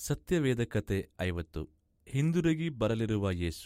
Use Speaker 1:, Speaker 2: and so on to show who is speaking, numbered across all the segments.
Speaker 1: ಸತ್ಯವೇದ ಕತೆ ಐವತ್ತು ಹಿಂದಿರುಗಿ ಬರಲಿರುವ ಯೇಸು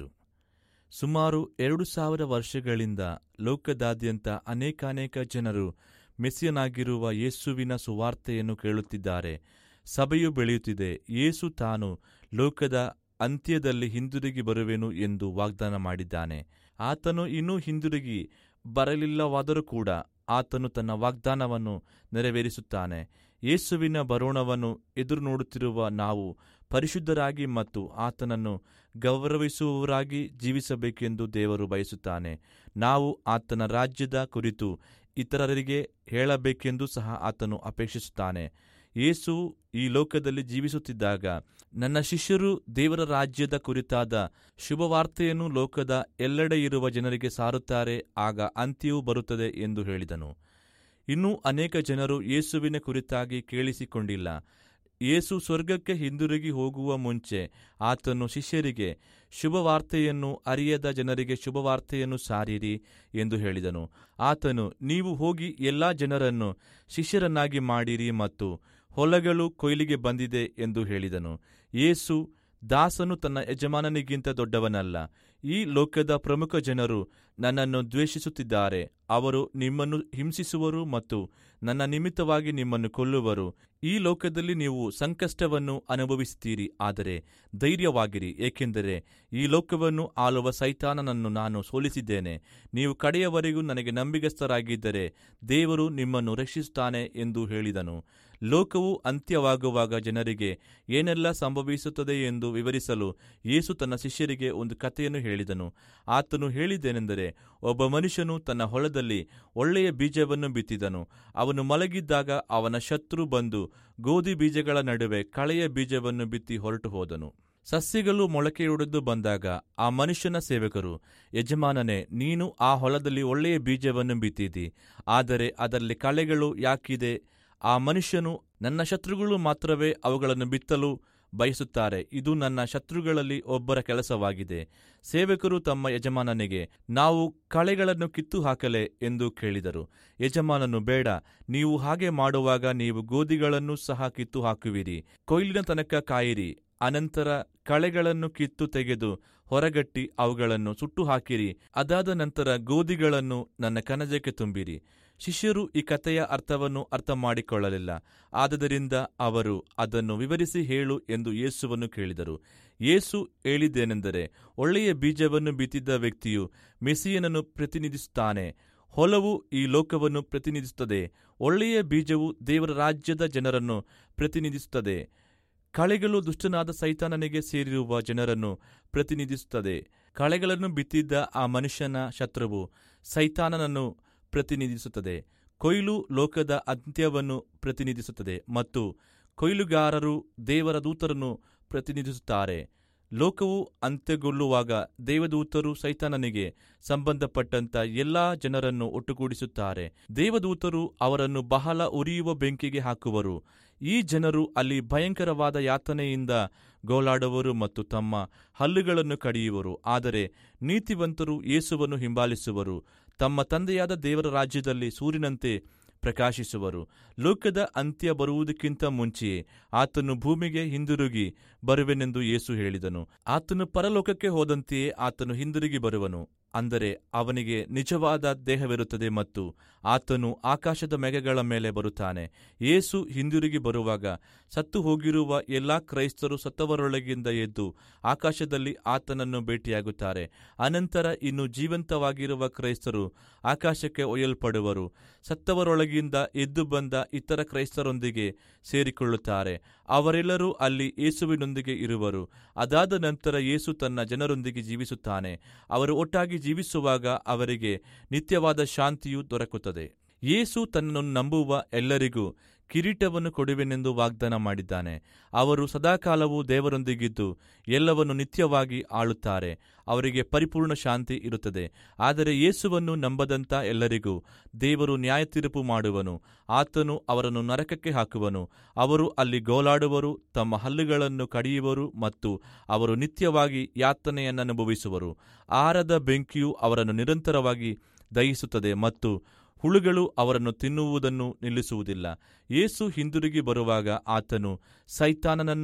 Speaker 1: ಸುಮಾರು ಎರಡು ಸಾವಿರ ವರ್ಷಗಳಿಂದ ಲೋಕದಾದ್ಯಂತ ಅನೇಕಾನೇಕ ಜನರು ಮೆಸ್ಸಿಯನಾಗಿರುವ ಯೇಸುವಿನ ಸುವಾರ್ತೆಯನ್ನು ಕೇಳುತ್ತಿದ್ದಾರೆ ಸಭೆಯು ಬೆಳೆಯುತ್ತಿದೆ ಯೇಸು ತಾನು ಲೋಕದ ಅಂತ್ಯದಲ್ಲಿ ಹಿಂದಿರುಗಿ ಬರುವೆನು ಎಂದು ವಾಗ್ದಾನ ಮಾಡಿದ್ದಾನೆ ಆತನು ಇನ್ನೂ ಹಿಂದಿರುಗಿ ಬರಲಿಲ್ಲವಾದರೂ ಕೂಡ ಆತನು ತನ್ನ ವಾಗ್ದಾನವನ್ನು ನೆರವೇರಿಸುತ್ತಾನೆ ಯೇಸುವಿನ ಬರೋಣವನ್ನು ಎದುರು ನೋಡುತ್ತಿರುವ ನಾವು ಪರಿಶುದ್ಧರಾಗಿ ಮತ್ತು ಆತನನ್ನು ಗೌರವಿಸುವವರಾಗಿ ಜೀವಿಸಬೇಕೆಂದು ದೇವರು ಬಯಸುತ್ತಾನೆ ನಾವು ಆತನ ರಾಜ್ಯದ ಕುರಿತು ಇತರರಿಗೆ ಹೇಳಬೇಕೆಂದು ಸಹ ಆತನು ಅಪೇಕ್ಷಿಸುತ್ತಾನೆ ಯೇಸು ಈ ಲೋಕದಲ್ಲಿ ಜೀವಿಸುತ್ತಿದ್ದಾಗ ನನ್ನ ಶಿಷ್ಯರು ದೇವರ ರಾಜ್ಯದ ಕುರಿತಾದ ಶುಭವಾರ್ತೆಯನ್ನು ಲೋಕದ ಎಲ್ಲೆಡೆ ಇರುವ ಜನರಿಗೆ ಸಾರುತ್ತಾರೆ ಆಗ ಅಂತ್ಯವೂ ಬರುತ್ತದೆ ಎಂದು ಹೇಳಿದನು ಇನ್ನೂ ಅನೇಕ ಜನರು ಯೇಸುವಿನ ಕುರಿತಾಗಿ ಕೇಳಿಸಿಕೊಂಡಿಲ್ಲ ಯೇಸು ಸ್ವರ್ಗಕ್ಕೆ ಹಿಂದಿರುಗಿ ಹೋಗುವ ಮುಂಚೆ ಆತನು ಶಿಷ್ಯರಿಗೆ ಶುಭವಾರ್ತೆಯನ್ನು ಅರಿಯದ ಜನರಿಗೆ ಶುಭವಾರ್ತೆಯನ್ನು ಸಾರಿರಿ ಎಂದು ಹೇಳಿದನು ಆತನು ನೀವು ಹೋಗಿ ಎಲ್ಲಾ ಜನರನ್ನು ಶಿಷ್ಯರನ್ನಾಗಿ ಮಾಡಿರಿ ಮತ್ತು ಹೊಲಗಳು ಕೊಯ್ಲಿಗೆ ಬಂದಿದೆ ಎಂದು ಹೇಳಿದನು ಯೇಸು ದಾಸನು ತನ್ನ ಯಜಮಾನನಿಗಿಂತ ದೊಡ್ಡವನಲ್ಲ ಈ ಲೋಕದ ಪ್ರಮುಖ ಜನರು ನನ್ನನ್ನು ದ್ವೇಷಿಸುತ್ತಿದ್ದಾರೆ ಅವರು ನಿಮ್ಮನ್ನು ಹಿಂಸಿಸುವರು ಮತ್ತು ನನ್ನ ನಿಮಿತ್ತವಾಗಿ ನಿಮ್ಮನ್ನು ಕೊಲ್ಲುವರು ಈ ಲೋಕದಲ್ಲಿ ನೀವು ಸಂಕಷ್ಟವನ್ನು ಅನುಭವಿಸುತ್ತೀರಿ ಆದರೆ ಧೈರ್ಯವಾಗಿರಿ ಏಕೆಂದರೆ ಈ ಲೋಕವನ್ನು ಆಳುವ ಸೈತಾನನನ್ನು ನಾನು ಸೋಲಿಸಿದ್ದೇನೆ ನೀವು ಕಡೆಯವರೆಗೂ ನನಗೆ ನಂಬಿಗಸ್ತರಾಗಿದ್ದರೆ ದೇವರು ನಿಮ್ಮನ್ನು ರಕ್ಷಿಸುತ್ತಾನೆ ಎಂದು ಹೇಳಿದನು ಲೋಕವು ಅಂತ್ಯವಾಗುವಾಗ ಜನರಿಗೆ ಏನೆಲ್ಲ ಸಂಭವಿಸುತ್ತದೆ ಎಂದು ವಿವರಿಸಲು ಯೇಸು ತನ್ನ ಶಿಷ್ಯರಿಗೆ ಒಂದು ಕಥೆಯನ್ನು ಹೇಳಿದನು ಆತನು ಹೇಳಿದ್ದೇನೆಂದರೆ ಒಬ್ಬ ಮನುಷ್ಯನು ತನ್ನ ಹೊಲದಲ್ಲಿ ಒಳ್ಳೆಯ ಬೀಜವನ್ನು ಬಿತ್ತಿದನು ಅವನು ಮಲಗಿದ್ದಾಗ ಅವನ ಶತ್ರು ಬಂದು ಗೋಧಿ ಬೀಜಗಳ ನಡುವೆ ಕಳೆಯ ಬೀಜವನ್ನು ಬಿತ್ತಿ ಹೊರಟು ಹೋದನು ಸಸ್ಯಗಳು ಮೊಳಕೆಯೊಡೆದು ಬಂದಾಗ ಆ ಮನುಷ್ಯನ ಸೇವಕರು ಯಜಮಾನನೇ ನೀನು ಆ ಹೊಲದಲ್ಲಿ ಒಳ್ಳೆಯ ಬೀಜವನ್ನು ಬಿತ್ತಿದಿ ಆದರೆ ಅದರಲ್ಲಿ ಕಳೆಗಳು ಯಾಕಿದೆ ಆ ಮನುಷ್ಯನು ನನ್ನ ಶತ್ರುಗಳು ಮಾತ್ರವೇ ಅವುಗಳನ್ನು ಬಿತ್ತಲು ಬಯಸುತ್ತಾರೆ ಇದು ನನ್ನ ಶತ್ರುಗಳಲ್ಲಿ ಒಬ್ಬರ ಕೆಲಸವಾಗಿದೆ ಸೇವಕರು ತಮ್ಮ ಯಜಮಾನನಿಗೆ ನಾವು ಕಳೆಗಳನ್ನು ಕಿತ್ತು ಹಾಕಲೆ ಎಂದು ಕೇಳಿದರು ಯಜಮಾನನು ಬೇಡ ನೀವು ಹಾಗೆ ಮಾಡುವಾಗ ನೀವು ಗೋಧಿಗಳನ್ನು ಸಹ ಕಿತ್ತು ಹಾಕುವಿರಿ ಕೊಯ್ಲಿನ ತನಕ ಕಾಯಿರಿ ಅನಂತರ ಕಳೆಗಳನ್ನು ಕಿತ್ತು ತೆಗೆದು ಹೊರಗಟ್ಟಿ ಅವುಗಳನ್ನು ಸುಟ್ಟು ಹಾಕಿರಿ ಅದಾದ ನಂತರ ಗೋಧಿಗಳನ್ನು ನನ್ನ ಕನಜಕ್ಕೆ ತುಂಬಿರಿ ಶಿಷ್ಯರು ಈ ಕಥೆಯ ಅರ್ಥವನ್ನು ಅರ್ಥ ಮಾಡಿಕೊಳ್ಳಲಿಲ್ಲ ಆದದರಿಂದ ಅವರು ಅದನ್ನು ವಿವರಿಸಿ ಹೇಳು ಎಂದು ಯೇಸುವನ್ನು ಕೇಳಿದರು ಯೇಸು ಹೇಳಿದ್ದೇನೆಂದರೆ ಒಳ್ಳೆಯ ಬೀಜವನ್ನು ಬಿತ್ತಿದ್ದ ವ್ಯಕ್ತಿಯು ಮೆಸಿಯನನ್ನು ಪ್ರತಿನಿಧಿಸುತ್ತಾನೆ ಹೊಲವು ಈ ಲೋಕವನ್ನು ಪ್ರತಿನಿಧಿಸುತ್ತದೆ ಒಳ್ಳೆಯ ಬೀಜವು ದೇವರ ರಾಜ್ಯದ ಜನರನ್ನು ಪ್ರತಿನಿಧಿಸುತ್ತದೆ ಕಳೆಗಳು ದುಷ್ಟನಾದ ಸೈತಾನನಿಗೆ ಸೇರಿರುವ ಜನರನ್ನು ಪ್ರತಿನಿಧಿಸುತ್ತದೆ ಕಳೆಗಳನ್ನು ಬಿತ್ತಿದ್ದ ಆ ಮನುಷ್ಯನ ಶತ್ರುವು ಸೈತಾನನನ್ನು ಪ್ರತಿನಿಧಿಸುತ್ತದೆ ಕೊಯ್ಲು ಲೋಕದ ಅಂತ್ಯವನ್ನು ಪ್ರತಿನಿಧಿಸುತ್ತದೆ ಮತ್ತು ಕೊಯ್ಲುಗಾರರು ದೇವರ ದೂತರನ್ನು ಪ್ರತಿನಿಧಿಸುತ್ತಾರೆ ಲೋಕವು ಅಂತ್ಯಗೊಳ್ಳುವಾಗ ದೇವದೂತರು ಸೈತಾನನಿಗೆ ಸಂಬಂಧಪಟ್ಟಂತ ಎಲ್ಲಾ ಜನರನ್ನು ಒಟ್ಟುಗೂಡಿಸುತ್ತಾರೆ ದೇವದೂತರು ಅವರನ್ನು ಬಹಳ ಉರಿಯುವ ಬೆಂಕಿಗೆ ಹಾಕುವರು ಈ ಜನರು ಅಲ್ಲಿ ಭಯಂಕರವಾದ ಯಾತನೆಯಿಂದ ಗೋಳಾಡುವರು ಮತ್ತು ತಮ್ಮ ಹಲ್ಲುಗಳನ್ನು ಕಡಿಯುವರು ಆದರೆ ನೀತಿವಂತರು ಯೇಸುವನ್ನು ಹಿಂಬಾಲಿಸುವರು ತಮ್ಮ ತಂದೆಯಾದ ದೇವರ ರಾಜ್ಯದಲ್ಲಿ ಸೂರ್ಯನಂತೆ ಪ್ರಕಾಶಿಸುವರು ಲೋಕದ ಅಂತ್ಯ ಬರುವುದಕ್ಕಿಂತ ಮುಂಚೆಯೇ ಆತನು ಭೂಮಿಗೆ ಹಿಂದಿರುಗಿ ಬರುವೆನೆಂದು ಯೇಸು ಹೇಳಿದನು ಆತನು ಪರಲೋಕಕ್ಕೆ ಹೋದಂತೆಯೇ ಆತನು ಹಿಂದಿರುಗಿ ಬರುವನು ಅಂದರೆ ಅವನಿಗೆ ನಿಜವಾದ ದೇಹವಿರುತ್ತದೆ ಮತ್ತು ಆತನು ಆಕಾಶದ ಮೆಗೆಗಳ ಮೇಲೆ ಬರುತ್ತಾನೆ ಯೇಸು ಹಿಂದಿರುಗಿ ಬರುವಾಗ ಸತ್ತು ಹೋಗಿರುವ ಎಲ್ಲಾ ಕ್ರೈಸ್ತರು ಸತ್ತವರೊಳಗಿಂದ ಎದ್ದು ಆಕಾಶದಲ್ಲಿ ಆತನನ್ನು ಭೇಟಿಯಾಗುತ್ತಾರೆ ಅನಂತರ ಇನ್ನು ಜೀವಂತವಾಗಿರುವ ಕ್ರೈಸ್ತರು ಆಕಾಶಕ್ಕೆ ಒಯ್ಯಲ್ಪಡುವರು ಸತ್ತವರೊಳಗಿಂದ ಎದ್ದು ಬಂದ ಇತರ ಕ್ರೈಸ್ತರೊಂದಿಗೆ ಸೇರಿಕೊಳ್ಳುತ್ತಾರೆ ಅವರೆಲ್ಲರೂ ಅಲ್ಲಿ ಯೇಸುವಿನೊಂದಿಗೆ ಇರುವರು ಅದಾದ ನಂತರ ಯೇಸು ತನ್ನ ಜನರೊಂದಿಗೆ ಜೀವಿಸುತ್ತಾನೆ ಅವರು ಒಟ್ಟಾಗಿ ಜೀವಿಸುವಾಗ ಅವರಿಗೆ ನಿತ್ಯವಾದ ಶಾಂತಿಯು ದೊರಕುತ್ತದೆ ಯೇಸು ತನ್ನನ್ನು ನಂಬುವ ಎಲ್ಲರಿಗೂ ಕಿರೀಟವನ್ನು ಕೊಡುವೆನೆಂದು ವಾಗ್ದಾನ ಮಾಡಿದ್ದಾನೆ ಅವರು ಸದಾಕಾಲವೂ ದೇವರೊಂದಿಗಿದ್ದು ಎಲ್ಲವನ್ನು ನಿತ್ಯವಾಗಿ ಆಳುತ್ತಾರೆ ಅವರಿಗೆ ಪರಿಪೂರ್ಣ ಶಾಂತಿ ಇರುತ್ತದೆ ಆದರೆ ಯೇಸುವನ್ನು ನಂಬದಂತ ಎಲ್ಲರಿಗೂ ದೇವರು ನ್ಯಾಯತೀರ್ಪು ಮಾಡುವನು ಆತನು ಅವರನ್ನು ನರಕಕ್ಕೆ ಹಾಕುವನು ಅವರು ಅಲ್ಲಿ ಗೋಲಾಡುವರು ತಮ್ಮ ಹಲ್ಲುಗಳನ್ನು ಕಡಿಯುವರು ಮತ್ತು ಅವರು ನಿತ್ಯವಾಗಿ ಯಾತನೆಯನ್ನನುಭವಿಸುವರು ಆರದ ಬೆಂಕಿಯು ಅವರನ್ನು ನಿರಂತರವಾಗಿ ದಹಿಸುತ್ತದೆ ಮತ್ತು ಹುಳುಗಳು ಅವರನ್ನು ತಿನ್ನುವುದನ್ನು ನಿಲ್ಲಿಸುವುದಿಲ್ಲ ಯೇಸು ಹಿಂದಿರುಗಿ ಬರುವಾಗ ಆತನು ಸೈತಾನನನ್ನು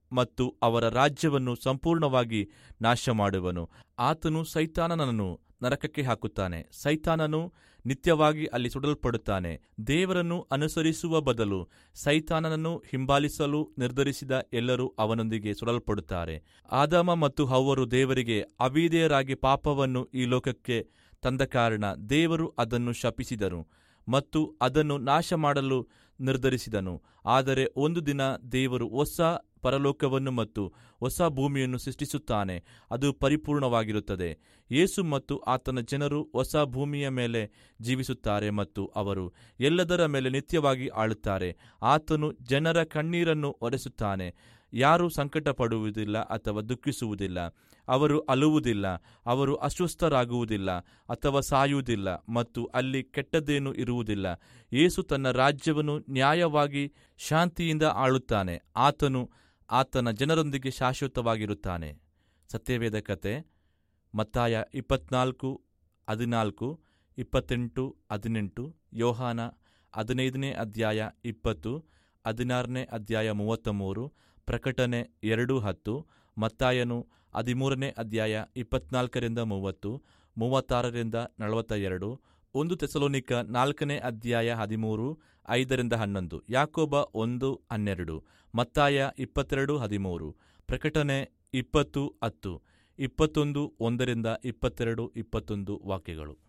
Speaker 1: ಮತ್ತು ಅವರ ರಾಜ್ಯವನ್ನು ಸಂಪೂರ್ಣವಾಗಿ ನಾಶ ಮಾಡುವನು ಆತನು ಸೈತಾನನನ್ನು ನರಕಕ್ಕೆ ಹಾಕುತ್ತಾನೆ ಸೈತಾನನು ನಿತ್ಯವಾಗಿ ಅಲ್ಲಿ ಸುಡಲ್ಪಡುತ್ತಾನೆ ದೇವರನ್ನು ಅನುಸರಿಸುವ ಬದಲು ಸೈತಾನನನ್ನು ಹಿಂಬಾಲಿಸಲು ನಿರ್ಧರಿಸಿದ ಎಲ್ಲರೂ ಅವನೊಂದಿಗೆ ಸುಡಲ್ಪಡುತ್ತಾರೆ ಆದಾಮ ಮತ್ತು ಹವ್ವರು ದೇವರಿಗೆ ಅವಿಧೇಯರಾಗಿ ಪಾಪವನ್ನು ಈ ಲೋಕಕ್ಕೆ ತಂದ ಕಾರಣ ದೇವರು ಅದನ್ನು ಶಪಿಸಿದನು ಮತ್ತು ಅದನ್ನು ನಾಶ ಮಾಡಲು ನಿರ್ಧರಿಸಿದನು ಆದರೆ ಒಂದು ದಿನ ದೇವರು ಹೊಸ ಪರಲೋಕವನ್ನು ಮತ್ತು ಹೊಸ ಭೂಮಿಯನ್ನು ಸೃಷ್ಟಿಸುತ್ತಾನೆ ಅದು ಪರಿಪೂರ್ಣವಾಗಿರುತ್ತದೆ ಯೇಸು ಮತ್ತು ಆತನ ಜನರು ಹೊಸ ಭೂಮಿಯ ಮೇಲೆ ಜೀವಿಸುತ್ತಾರೆ ಮತ್ತು ಅವರು ಎಲ್ಲದರ ಮೇಲೆ ನಿತ್ಯವಾಗಿ ಆಳುತ್ತಾರೆ ಆತನು ಜನರ ಕಣ್ಣೀರನ್ನು ಒರೆಸುತ್ತಾನೆ ಯಾರೂ ಸಂಕಟ ಪಡುವುದಿಲ್ಲ ಅಥವಾ ದುಃಖಿಸುವುದಿಲ್ಲ ಅವರು ಅಳುವುದಿಲ್ಲ ಅವರು ಅಸ್ವಸ್ಥರಾಗುವುದಿಲ್ಲ ಅಥವಾ ಸಾಯುವುದಿಲ್ಲ ಮತ್ತು ಅಲ್ಲಿ ಕೆಟ್ಟದ್ದೇನೂ ಇರುವುದಿಲ್ಲ ಯೇಸು ತನ್ನ ರಾಜ್ಯವನ್ನು ನ್ಯಾಯವಾಗಿ ಶಾಂತಿಯಿಂದ ಆಳುತ್ತಾನೆ ಆತನು ಆತನ ಜನರೊಂದಿಗೆ ಶಾಶ್ವತವಾಗಿರುತ್ತಾನೆ ಸತ್ಯವೇದ ಕತೆ ಮತ್ತಾಯ ಇಪ್ಪತ್ನಾಲ್ಕು ಹದಿನಾಲ್ಕು ಇಪ್ಪತ್ತೆಂಟು ಹದಿನೆಂಟು ಯೋಹಾನ ಹದಿನೈದನೇ ಅಧ್ಯಾಯ ಇಪ್ಪತ್ತು ಹದಿನಾರನೇ ಅಧ್ಯಾಯ ಮೂವತ್ತ ಮೂರು ಪ್ರಕಟಣೆ ಎರಡು ಹತ್ತು ಮತ್ತಾಯನು ಹದಿಮೂರನೇ ಅಧ್ಯಾಯ ಇಪ್ಪತ್ನಾಲ್ಕರಿಂದ ಮೂವತ್ತು ಮೂವತ್ತಾರರಿಂದ ನಲವತ್ತ ಎರಡು ಒಂದು ತೆಸಲೋನಿಕ ನಾಲ್ಕನೇ ಅಧ್ಯಾಯ ಹದಿಮೂರು ಐದರಿಂದ ಹನ್ನೊಂದು ಯಾಕೋಬ ಒಂದು ಹನ್ನೆರಡು ಮತ್ತಾಯ ಇಪ್ಪತ್ತೆರಡು ಹದಿಮೂರು ಪ್ರಕಟಣೆ ಇಪ್ಪತ್ತು ಹತ್ತು ಇಪ್ಪತ್ತೊಂದು ಒಂದರಿಂದ ಇಪ್ಪತ್ತೆರಡು ಇಪ್ಪತ್ತೊಂದು ವಾಕ್ಯಗಳು